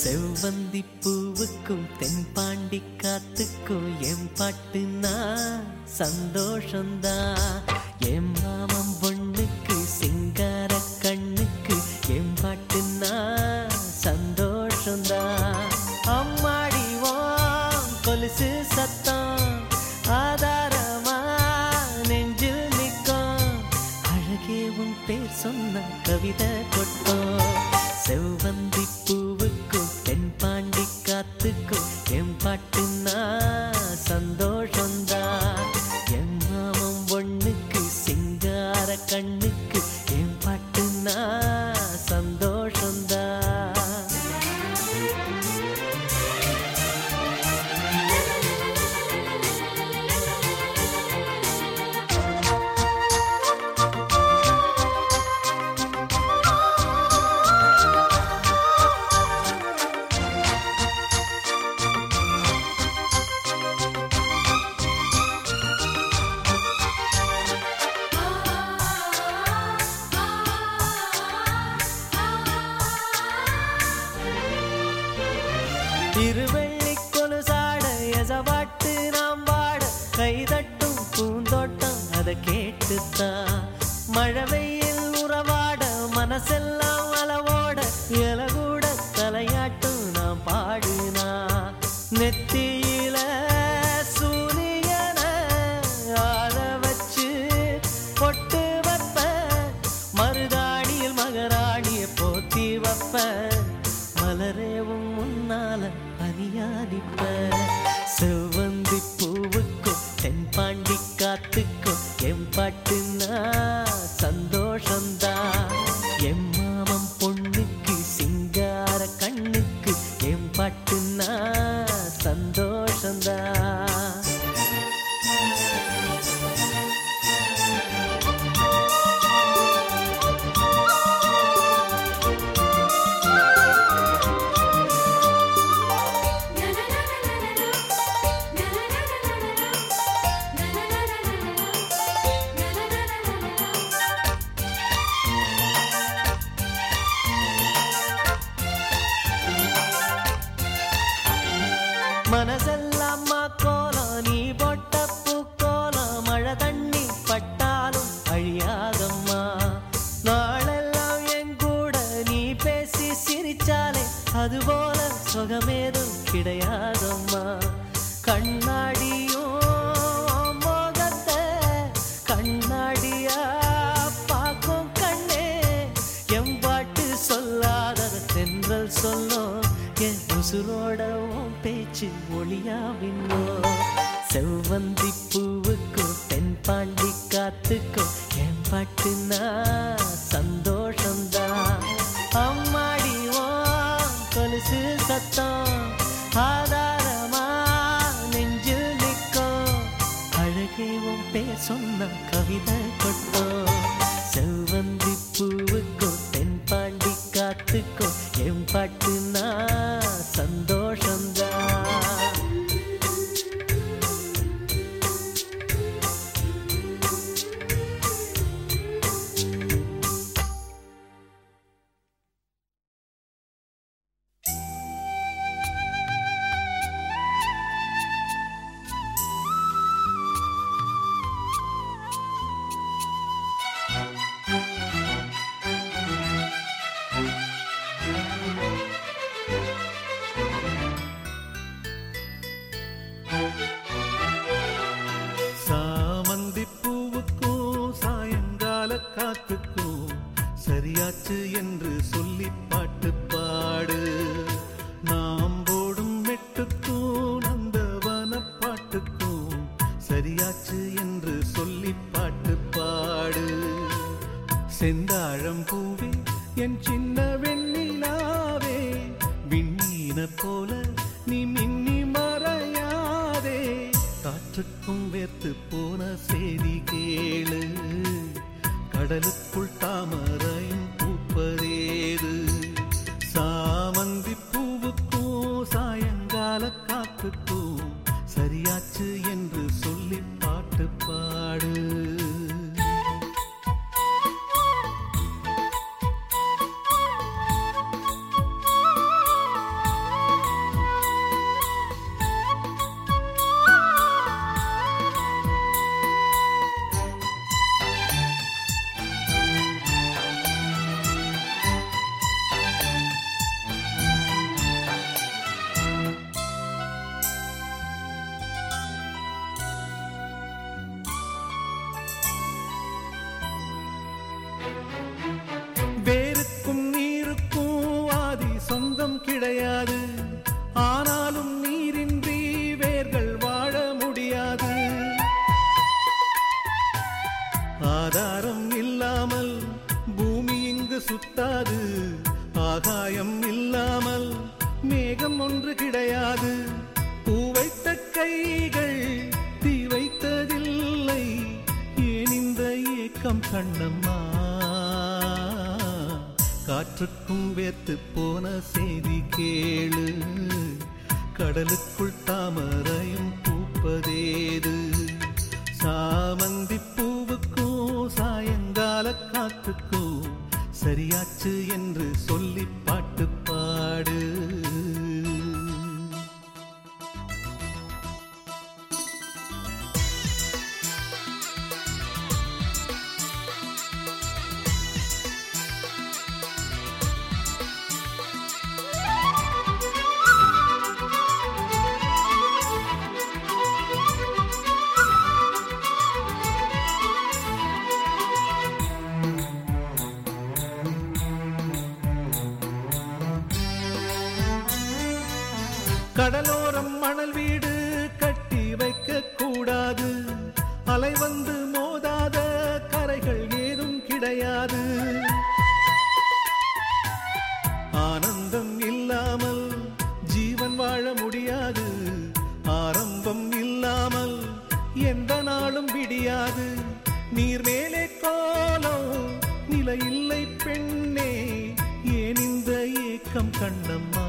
செவ்வந்தி பூவுக்கும் தென்பாண்டி காத்துக்கும் என் பாட்டுனா சந்தோஷந்தான் என் மாமன் பொண்ணுக்கு சிங்கார கண்ணுக்கு என் பாட்டுனா சந்தோஷந்தான் அம்மாடி ஓம் கொலுசு சத்தம் ஆதாரமா நெஞ்சில் நிற்கும் அழகே உன் பேர் சொன்ன கவிதை கொட்டும் செவ்வந்தி பூவுக்கும் தென்பாண்டி காத்துக்கும் என் பாட்டுனா சந்தோஷந்தான் என் மாமன் பொண்ணுக்கு சிங்கார கண்ணுக்கு என் பாட்டுனா சந்தோஷந்தான் திருவள்ளி கொலுசாட எசவாட்டு நாம் வாட கைதட்டும் பூந்தோட்டம் அதை கேட்டுத்தான் மழை வெயில் உறவாட மனசெல்லாம் அளவோட இலகூட தலையாட்டும் நாம் பாடுனா நெத்தியில சூரியன ஆற வச்சு பொட்டு வைப்பேன் மருதாணியில் மகராணிய போத்தி வைப்பேன் மலரேவும் முன்னால பனியாடிப்ப செவ்வந்தி பூவுக்கும் தென்பாண்டி காத்துக்கும் என் பாட்டுனா சந்தோஷந்தான் என் மாமன் பொண்ணுக்கு சிங்கார கண்ணுக்கு என் பாட்டுனா சந்தோஷந்தான் மனசெல்லாம் கோலம் நீ போட்ட பூக்கோலம் மழை தண்ணி பட்டாலும் அழியாதம்மா நாளெல்லாம் என் கூட நீ பேசி சிரிச்சாலே அதுபோல சுகமேதும் கிடையாதம்மா கண்ணாடியும் மோகத்தை கண்ணாடியா பார்க்கும் கண்ணே என் பாட்டு சொல்லாதத தென்றல் சொல்லும் என் உசுரோட உன் பேச்சு ஒளியாவின்னோ செவ்வந்தி பூவுக்கும் தென்பாண்டி காத்துக்கும் என் பாட்டுனா சந்தோஷம்தான் அம்மாடி ஓ கொலுசு சத்தம் ஆதாரமா நெஞ்சில் நிற்கும் அழகே உன் பேர் சொன்ன கவிதை கொட்டும் செவ்வந்தி பூவுக்கும் தென்பாண்டி காத்துக்கும் என் பாட்டுனா சந்தோஷம்தான் சாமந்தி பூவுக்கும் சாயங்கால காத்துக்கும் சரியாச்சு என்று சொல்லி பாட்டு பாடு நாம் போடும் மெட்டுக்கும் நந்தவன பாட்டுக்கும் சரியாச்சு என்று சொல்லி பாட்டு பாடு செந்தாழம் பூவே என் சின்ன வெண்ணிலாவே விண்ணீன போல நீ மின்னி மறையாதே காற்றுக்கும் வேர்த்து போன செய்தி கேளு கடலுக்குள் தாமரையும் பூப்பதேது சாமந்தி பூவுக்கும் சாயங்கால காத்துக்கும் சரியாச்சு என்று சொல்லி பாட்டு பாடு கிடையாது ஆனாலும் நீரின்றி வேர்கள் வாழ முடியாது ஆதாரம் இல்லாமல் பூமி இங்கு சுத்தாது ஆகாயம் இல்லாமல் மேகம் ஒன்று கிடையாது பூ வைத்த கைகள் தீ வைத்ததில்லை ஏன் இந்த ஏக்கம் கண்ணம்மா காற்றுக்கும் வேத்து போன செய்தி கேளு கடலுக்குள் தாமரையும் பூப்பதேது சாமந்தி பூவுக்கும் சாயங்கால காத்துக்கும் சரியாச்சு என்று சொல்லி பாட்டு பாடு கடலோரம் மணல் வீடு கட்டி வைக்க கூடாது அலை வந்து மோதாத கரைகள் ஏதும் கிடையாது ஆனந்தம் இல்லாமல் ஜீவன் வாழ முடியாது ஆரம்பம் இல்லாமல் எந்த நாளும் விடியாது நீர் மேலே கோலம் நிலை இல்லை பெண்ணே ஏன் இந்த ஏக்கம் கண்ணம்மா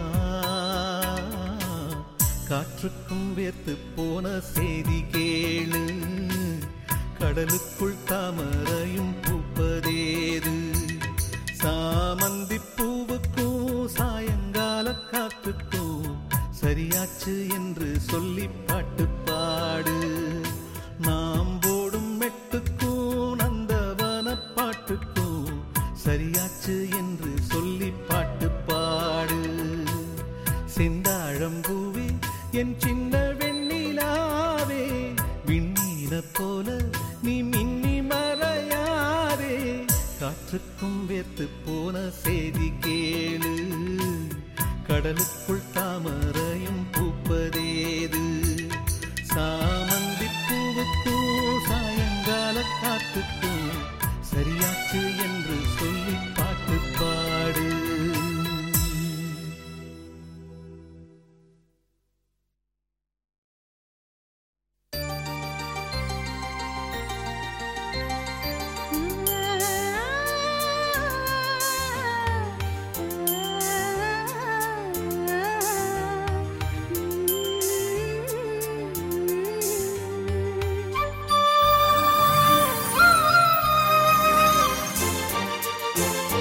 காற்றுக்கும் வேத்து போன செய்தி கேளு கடலுக்குள் தாமரையும் பூப்பதேது சாமந்தி பூவுக்கும் சாயங்கால காத்துக்கும் சரியாச்சு என்று சொல்லி பாட்டு பாடு நாம் போடும் மெட்டுக்கும் நந்தவன பாட்டுக்கும் சரியாச்சு என்று சொல்லி பாட்டு பாடு செந்தாழம்பூவே என் சின்ன வெண்ணிலாவே விண்ணீன போல நீ மின்னி மறையாதே காற்றுக்கும் வேத்து போன செய்தி கேளு கடலுக்குள் தாமரையும் பூப்பதேது சாமந்தி பூவுக்கும் சாயங்கால காத்துக்கும் சரியாச்சு என்று சொல்லி பாட்டு பாடு Thank you.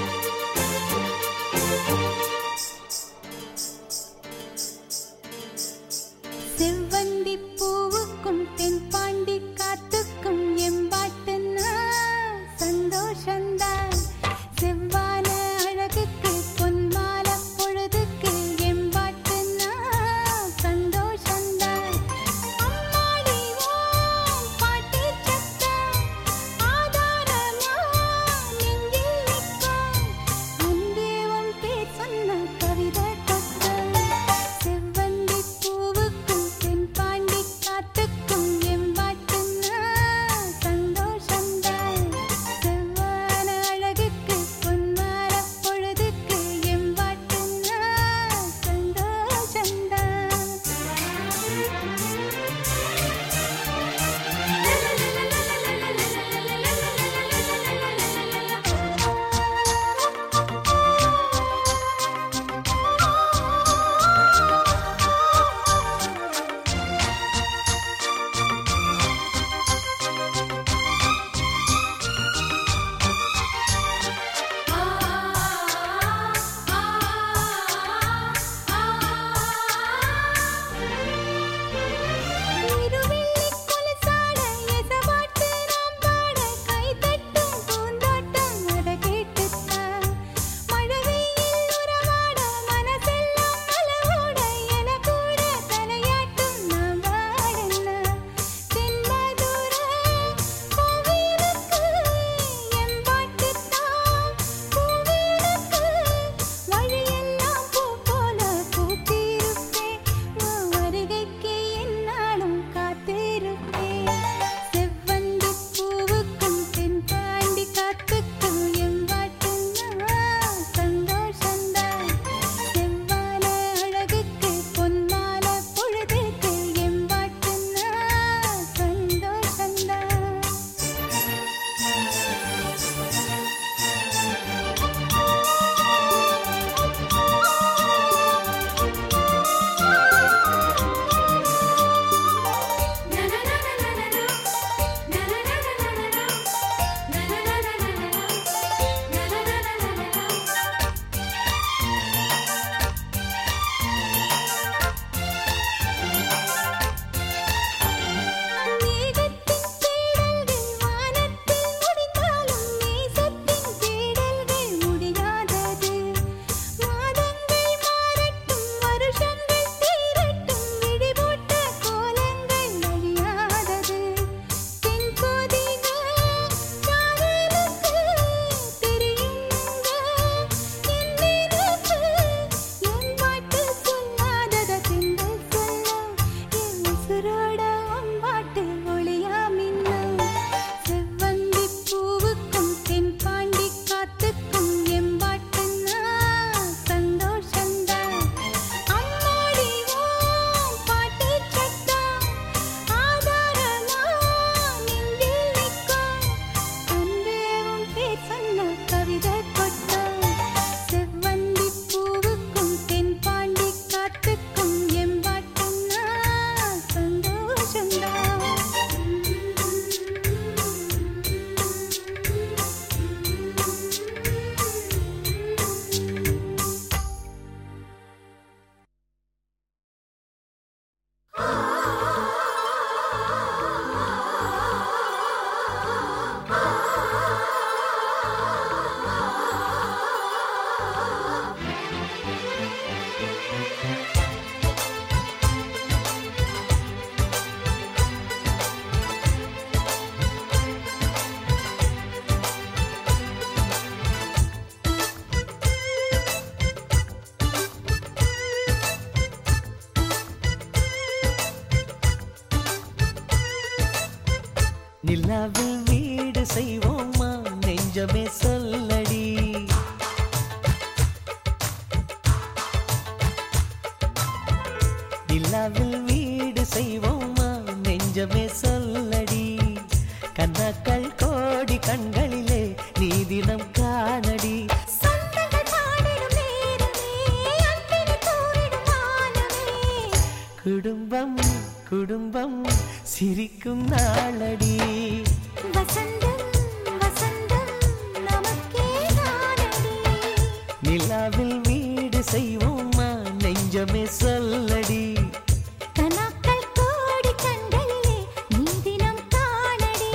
நிலாவில் வீடு செய்வோமா நெஞ்சமே சொல்லடி கண்ணாக்கள் கோடி கண்களிலே நீ தினம் காணடி சொந்தங்கள் பாடிடும் நேரமே அன்பினை தூரிடும் வானமே குடும்பம் குடும்பம் சிரிக்கும் நாளடி வசந்தம் வசந்தம் நமக்கே தானடி நிலாவில் வீடு செய்வோமா நெஞ்சமே சொல்லடி கனாக்கள் கோடி கண்களிலே நீ தினம் காணடி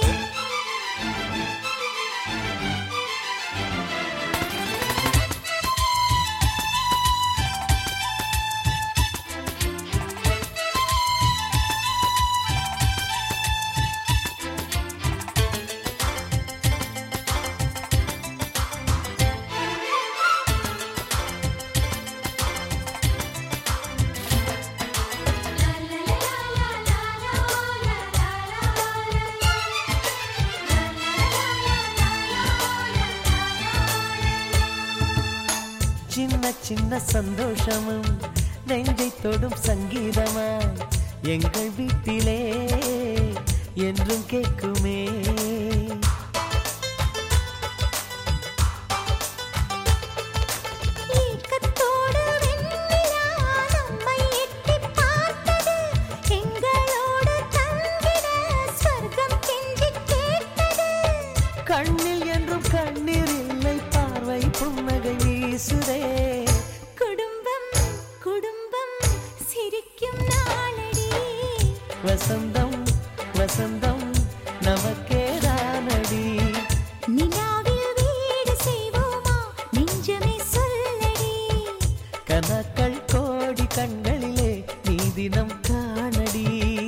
சின்ன சின்ன சந்தோஷமும் நெஞ்சை தொடும் சங்கீதமாய் எங்கள் வீட்டிலே என்றும் கேட்குமே ஏக்கத்தோடு வெண்ணிலா நம்மை எட்டிப் பார்த்தது. எங்களோடு தங்கிட ஸ்வர்க்கம் கெஞ்சிக் கேட்டது. கண்ணில் என்றும் கண்ணீர் இல்லை பார்வை புன்னகை வீசுதே குடும்பம் குடும்பம் சிரிக்கும் நாளடி வசந்தம் வசந்தம் நமக்கேதானடி நிலாவில் வீடு செய்வோமா நெஞ்சமே சொல்லடி கனக்கள் கோடி கண்களிலே நீ தினம் காணடி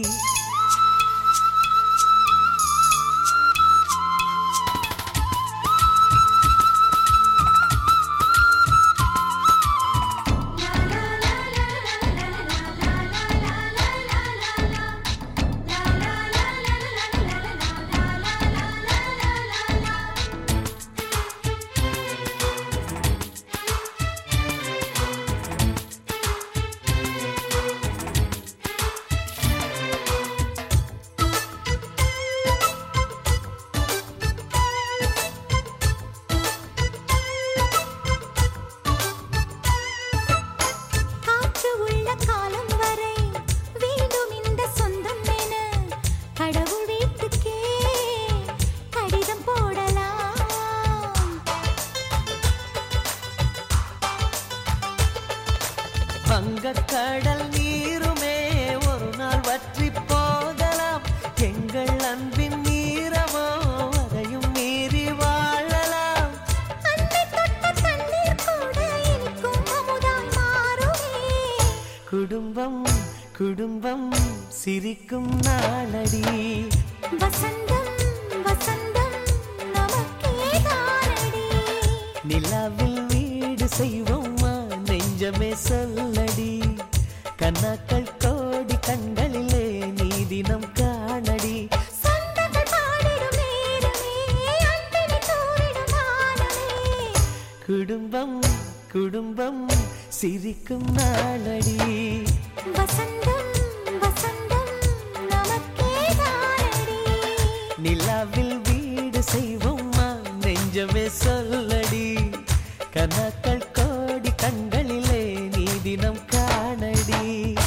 காற்று உள்ள காலம் வரை வேண்டும் இந்த சொந்தம் என கடவுள் வீட்டுக்கே கடிதம் போடலாம் வங்கக் கடல் நீருமே ஒரு நாள் வற்றி போகலாம் எங்கள் அன்பின் நீரமோ அதையும் மீறி வாழலாம் அன்னை தொட்ட தண்ணீர் கூட இனிக்கும் அமுதாய் மாறுமே குடும்பம் குடும்பம் சிரிக்கும் நாளடி வசந்தம் வசந்தம் நமக்கே தானடி நிலாவில் வீடு செய்வோமா நெஞ்சமே சொல்லடி கண்ணாக்கள் கோடி கண்களிலே நீ தினம் காணடி சொந்தங்கள் பாடிடும் நேரமே அன்பினை தூரிடும் வானமே குடும்பம் குடும்பம் சிரிக்கும் நாளடி வசந்தம் வசந்தம் நமக்கே தானடி நிலாவில் வீடு செய்வோமா நெஞ்சமே சொல்லடி கனாக்கள் கோடி கண்களிலே நீ தினம் காணடி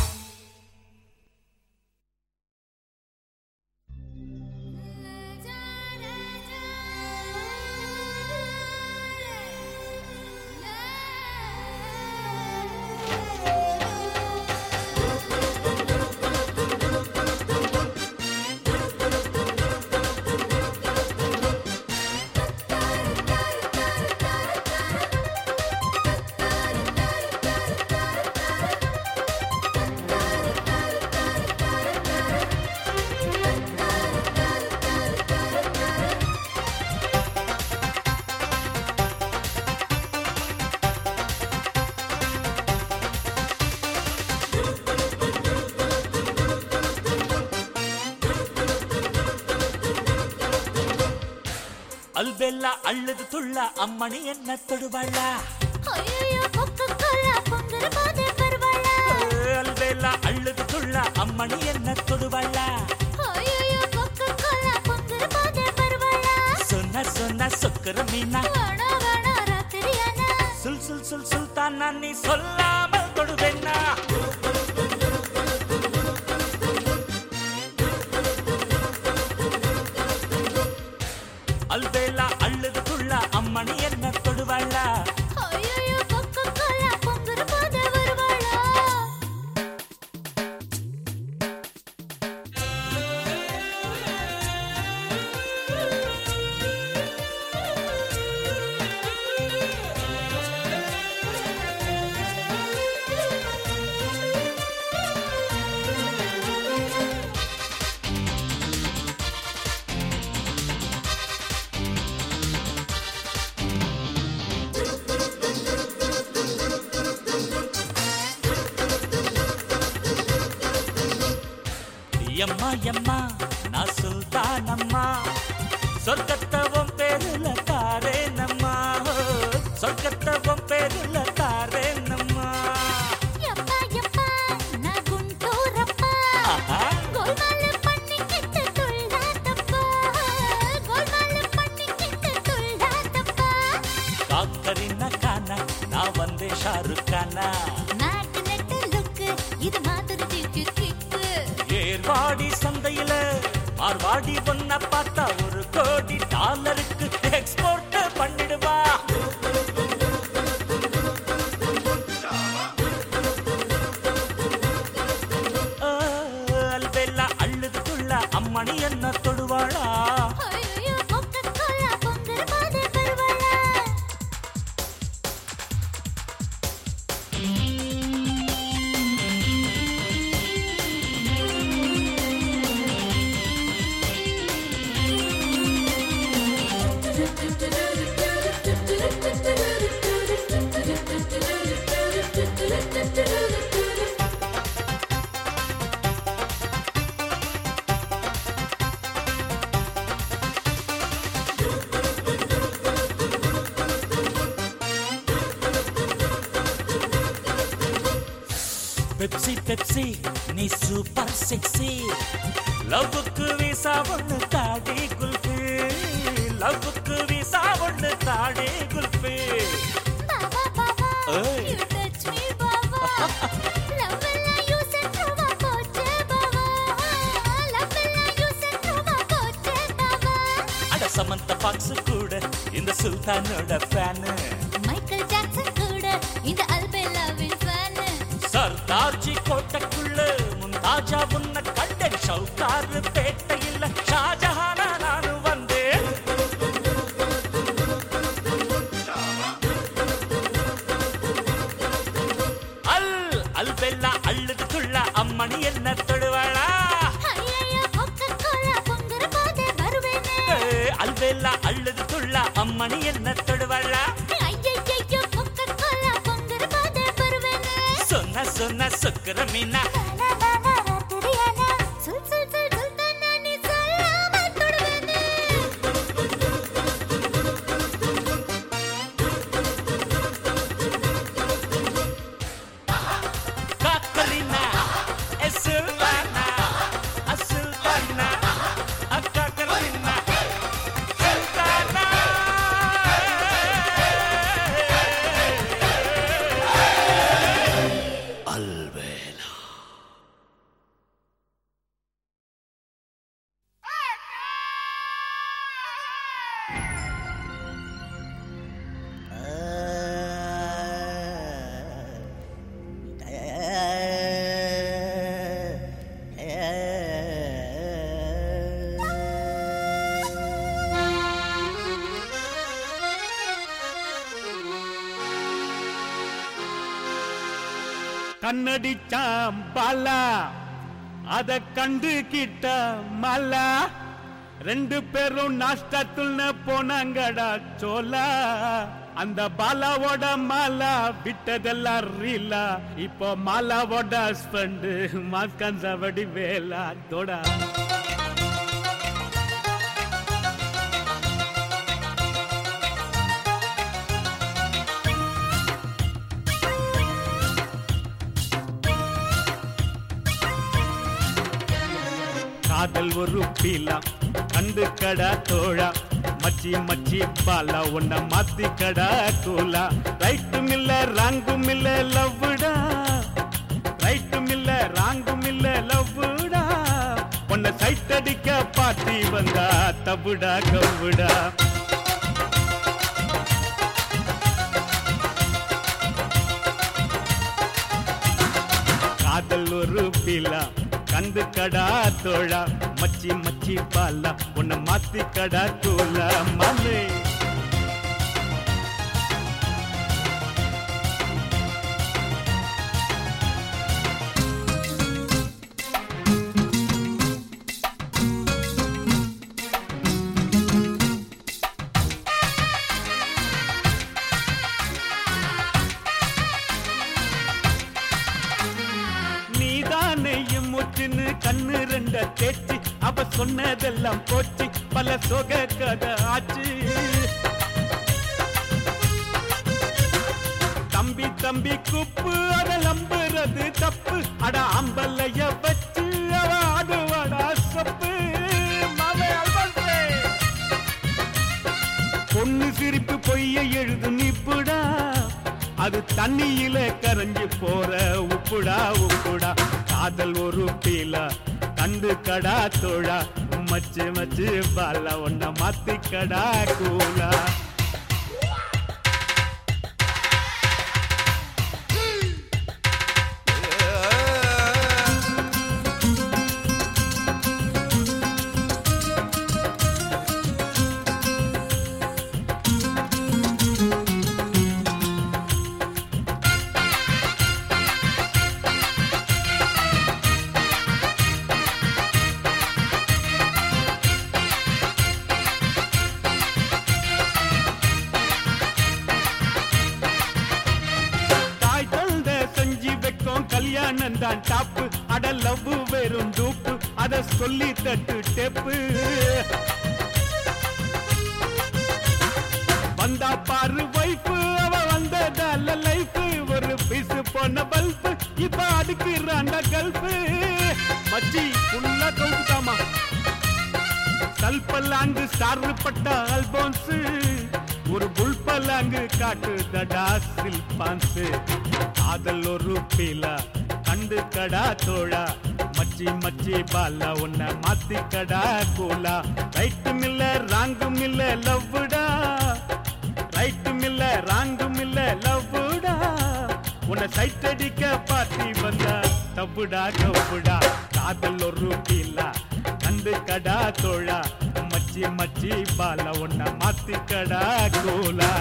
ಅಲ್ಬೆಲ್ಲ ಅಳ್ಳದು ತುಳ್ಳ ಅಮ್ಮಣಿ ಎನ್ನ ತೊಡುಬಳ್ಳ ஐயையோ, கொக்கக்கோலா பொங்குற போதே பரவாயில்ல. ಅಲ್ಬೆಲ್ಲ சொன்னா நீ சொல்லாமல் தொடுவேன்னா அல்வேலா அள்ளுதுக்குள்ள அம்மணி என்ன தொடுவாளா ஐயையோ, கொக்கோகோலா பொங்குற போது வருவாளா? எம்மா எம்மா நான் சுல்தானம்மா சொர்க்கத்தவம் பேருல தாரே நம்மா சொர்க்கத்தவம் பேருல தாரே நம்மா யப்பா, யப்பா, நான் குண்டூரப்பா. ஆஹா. கோல்மாலு பண்ணிக்கிட்டு துள்ளாதப்பா. கோல்மாலு பண்ணிக்கிட்டு துள்ளாதப்பா. காக்கரின கானா நான் வந்தே ஷாருக் கானா நாட்டு நெட்டு லுக்கு, இது மாதிரி திக்கு கிக்கு. ஏர்வாடி சந்தையில மார்வாடி ஒன்ன பார்த்தா ஒரு கோடி டாலருக்கு எக்ஸ்போர்ட் பண்ணிடுவா ஆ, அல்பெல்லா அள்ளுதுக்குள்ள அம்மணி என்ன தொடுவாளா ஐயையோ, கொக்கோகோலா பொங்குற போது வருவாளா? பெப்சி பெப்சி நீ சூப்பர் செக்ஸி லவ்வுக்கு வீசா ஒண்ணு தாடி குல்ஃபி லவ்வுக்கு வீசா ஒண்ணு தாடி குல்ஃபி பாபா, பாபா, ஏய். you touch me, Baba. Love எல்லாம் use and throw ஆ போச்சே, பாபா. Love எல்லாம் use and throw ஆ போச்சே, பாபா. அட சமந்த பாக்ஸ் கூட இந்த சுல்தானோட ஃபேனு மைக்கேல் ஜாக்சன் கூட இந்த அல்பெல்லாவின் fan. சர்தார்ஜி கோட்டைக்குள்ள முந்தாஜா உன்ன கண்டேன் ஷவுகார் பேட்டையில் ஷாஜஹானா நானு வந்தேன் அல் அல்பெல்லா அள்ளுதுக்குள்ள அம்மணி என்ன தொடுவாளா ஐயையோ, Coca-Cola பொங்குற போதே வருவேனே. ஏ, அல்பெல்லா அள்ளுதுக்குள்ள அம்மணி என்ன தொடுவாளா ஐயையையோ, Coca-Cola பொங்குற போதே வருவேனே. சொன்ன சொன்ன சுக்கர மீனா நானா, நானா, ராத்திரியானா, சுல், சுல், சுல், சுல்தானா, நீ சொல்லாமல் தொடுவேனே. காக்கலினா எசுல்தானா அசுல்தானா அக்காக்கலினா சுல்தானா அல்வேலா கண்ணடிச்சாம் பாலா அத கண்டு கிட்ட மலா ரெண்டு பேரும் நாஷ்டத்துல்னு போனாங்கடா சோலா அந்த பாலாவோட மாலா விட்டதெல்லாம் ரீலா இப்போ மாலாவோட ஹஸ்பண்ட் மாஸ்கன்சவடி வேலா தோடா காதல் ஒரு பீலா கண்டு கடா தோழா மச்சி மச்சி பாலா உன்னை மாத்தி கடா கூலா ரைட்டும் இல்ல ராங்கும் இல்ல லவ்வுடா ரைட்டும் இல்ல ராங்கும் இல்ல லவ்வுடா உன்னை சைட் அடிக்க பாட்டி வந்தா தபுடா கவ்வுடா காதல் ஒரு பிலா கண்டு கடா தோழா மச்சி மச்சி பாலா உன்னை மாத்தி கடா தூளா மலே நீதானே என் மூச்சுன்னு கண்ணு ரெண்ட தேச்சு அவ சொன்னதெல்லாம் போச்சு பல சொக கதை ஆச்சு தம்பி தம்பி குப்பு அத நம்புறது தப்பு அட அம்பல்லைய வச்சு அவ ஆடுவாடா சப்பு மாமே அல்வாசே. பொண்ணு சிரிப்பு பொய்ய எழுது நிப்புடா அது தண்ணியில கரைஞ்சு போற உப்புடா உப்புடா காதல் ஒரு பீலா கண்டு கடா தோழா மச்சு மச்சு பால ஒன்ன மாத்தி கடா கூலா தாய் தந்த செஞ்சு வைக்கும் கல்யாணம் தான் டாப்பு அட லவ் வெறும் டூப்பு அத சொல்லி தட்டு டெப்பு வந்தா பாரு வைப்பு அவ வந்ததால லைஃப் ஒரு பீஸ் போன பல்பு இப்ப அடுக்குறாண்ட கல்பு மச்சி ஃபுல்லா கவுத்துட்டாமா கல்பல்லாங்கு சாறுபட்ட ஆல்போன்ஸ் ஒரு புல்பல்லாங்கு காட்டுதடா சில்பான்ஸ் காதல் ஒரு பீலா கண்டு கடா தோழா மச்சி மச்சி பாலா உன்னை மாத்தி கடா கூலா ரைட்டும் இல்ல ராங்கும் இல்ல லவ்வுடா ரைட்டும் இல்ல ராங்கும் இல்ல லவ்வுடா உன்னை சைட் அடிக்க பாத்தி வந்தா தப்புடா கப்புடா காதல் ஒரு பீலா கண்டு கடா தோழா மச்சி மச்சி பால உன்னை மாத்தி கடா கூலா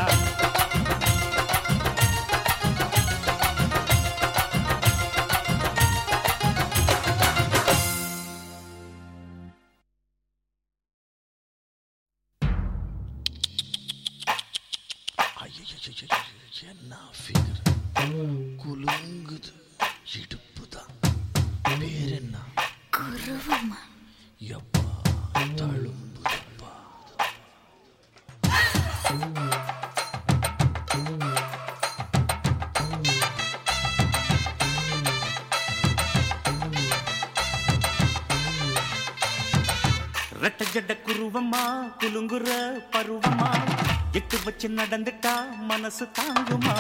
ஐயையையையைய, என்ன ஃபிகர் குலுங்குது இடுப்பு தான் பேர் என்ன குருவமா எப்பா தழும்புதப்பா ரெட்ட ஜட குருவமா குலுங்குற பருவமா எட்டு வச்சு நடந்துட்டா மனசு தாங்குமா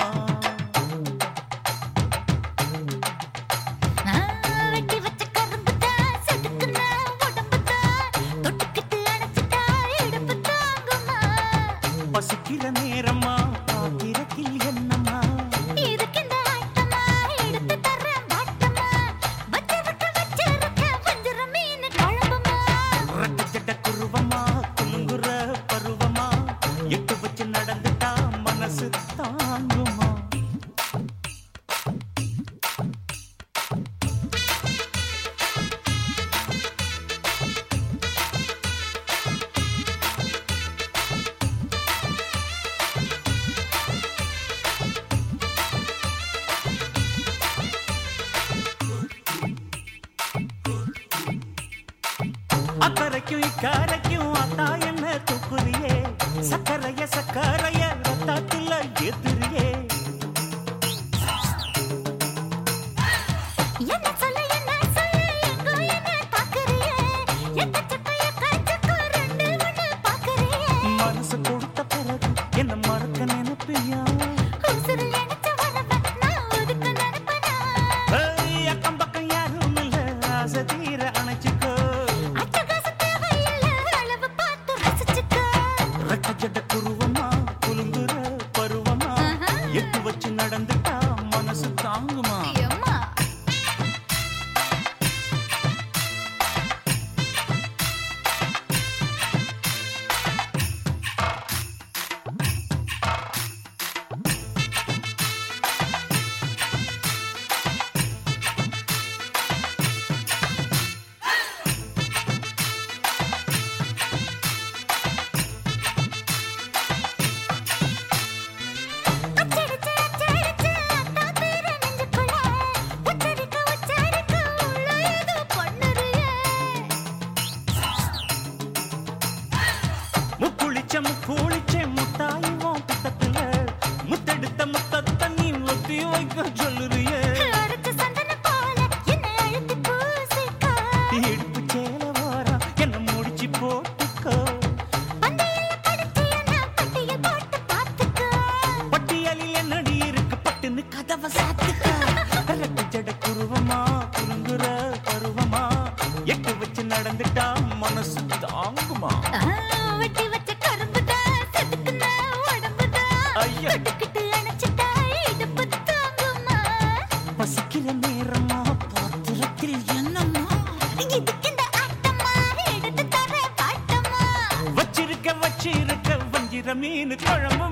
நான் வெட்டி வச்ச கரும்பு தான் செதுக்குன உடம்பு தான் தொட்டுக்கிட்டு அணைச்சிட்டா இடுப்பு தாங்குமா பசிக்கிற நேரமா பாத்திரத்தில் என்னம்மா இதுக்கு இந்த ஆட்டமா எடுத்து தர்றேன் பாட்டமா வச்சு விட்டு வச்சிருக்க வஞ்சிர மீன் குழம்புமா ரெட்ட ஜட குருவமா குலுங்குற பருவமா எட்டு வச்சு நடந்துட்டா மனசு தாங்குமா அக்கறைக்கும் இக்கரைக்கும் அத்தா என்ன தூக்குறியே சக்கரைய சக்கரைய ரத்தத்துல எதிரியே என்ன சொல்ல என்ன சொல்ல எங்கோ என்ன பாக்குறியே எக்கச்சக்க எக்கச்சக்க ரெண்டு ஒண்ணு பாக்குறியே மன பசிக்கிற நேரமா பாத்திரத்தில் என்னம்மா இதுக்கு இந்த ஆட்டமா எடுத்து தர பாட்டமா வச்சிருக்க வச்சிருக்க வஞ்சிர மீன் குழம்பு